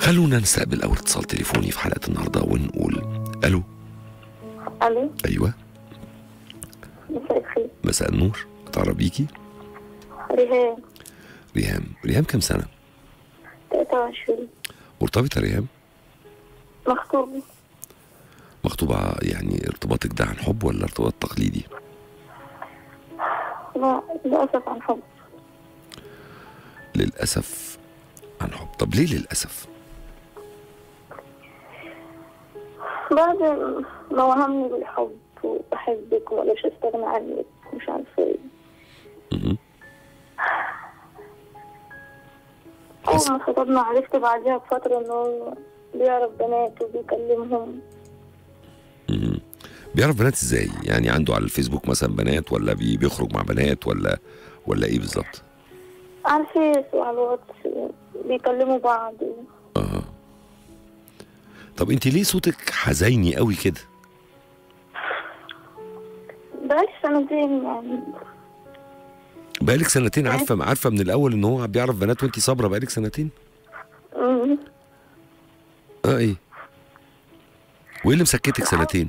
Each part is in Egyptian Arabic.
خلونا نستقبل اول اتصال تليفوني في حلقه النهارده ونقول الو الو ايوه مساء الخير مساء النور اتعرف بيكي ريهام ريهام ريهام كم سنه 23 مرتبطه ريهام مخطوبة مخطوبه يعني ارتباطك ده عن حب ولا ارتباط تقليدي لا للأسف عن حب للاسف عن حب طب ليه للاسف بعد ما وهمني بالحب وبحبك ومقدرش استغنى عنك مش عارفة ايه مهم. أول ما خطبنا عرفت بعدها بفترة إن هو بيعرف بنات وبيكلمهم مهم. بيعرف بنات ازاي يعني عنده على الفيسبوك مثلا بنات ولا بي- بيخرج مع بنات ولا ولا ايه بالظبط على الفيس وعلى الواتس بيكلموا بعض اه طب انت ليه صوتك حزيني قوي كده بقالي سنتين يعني بقالك سنتين عارفه عارفه من الاول ان هو بيعرف بنات وانت صابره بقالك سنتين أمم. اه ايه وايه اللي مسكتك سنتين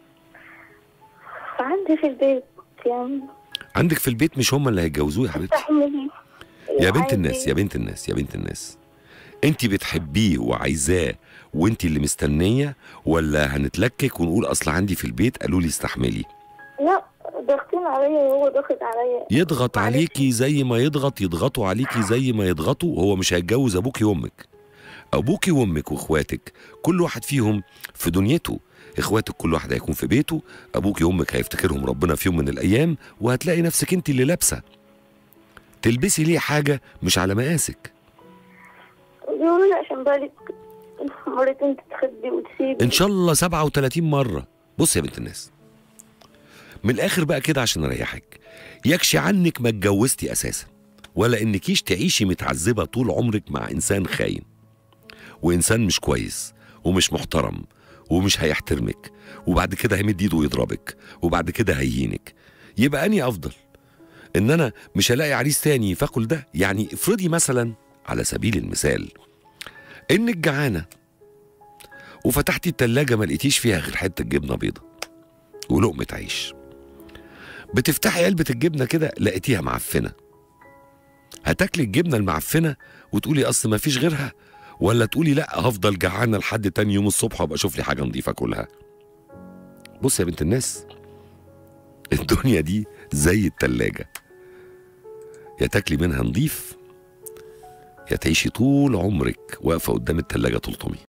عندي في البيت يعني عندك في البيت مش هم اللي هيتجوزوه يا حبيبتي تحملي يا بنت الناس يا بنت الناس يا بنت الناس انت بتحبيه وعايزاه وانت اللي مستنيه ولا هنتلكك ونقول اصل عندي في البيت قالوا لي استحملي لا ضاغطين عليا وهو ضاغط عليا يضغط معلش. عليكي زي ما يضغط يضغطوا عليكي زي ما يضغطوا هو مش هيتجوز ابوكي وامك ابوكي وامك واخواتك كل واحد فيهم في دنيته اخواتك كل واحد هيكون في بيته ابوكي وامك هيفتكرهم ربنا في يوم من الايام وهتلاقي نفسك انت اللي لابسه تلبسي ليه حاجه مش على مقاسك بيقولوا لي عشان بالك مرتين تتخدي وتسيبي ان شاء الله 37 مره بص يا بنت الناس من الاخر بقى كده عشان اريحك يكشي عنك ما اتجوزتي اساسا ولا انكيش تعيشي متعذبه طول عمرك مع انسان خاين وانسان مش كويس ومش محترم ومش هيحترمك وبعد كده هيمد ايده ويضربك وبعد كده هيهينك يبقى اني افضل ان انا مش هلاقي عريس تاني فاكل ده يعني افرضي مثلا على سبيل المثال انك جعانه وفتحتي التلاجة ما لقيتيش فيها غير حتة جبنة بيضة ولقمة عيش بتفتحي علبة الجبنة كده لقيتيها معفنة هتاكلي الجبنة المعفنة وتقولي أصل ما فيش غيرها ولا تقولي لا هفضل جعانة لحد تاني يوم الصبح وابقى اشوف لي حاجة نظيفة كلها بص يا بنت الناس الدنيا دي زي التلاجة يا تاكلي منها نظيف يا تعيشي طول عمرك واقفة قدام التلاجة تلطمي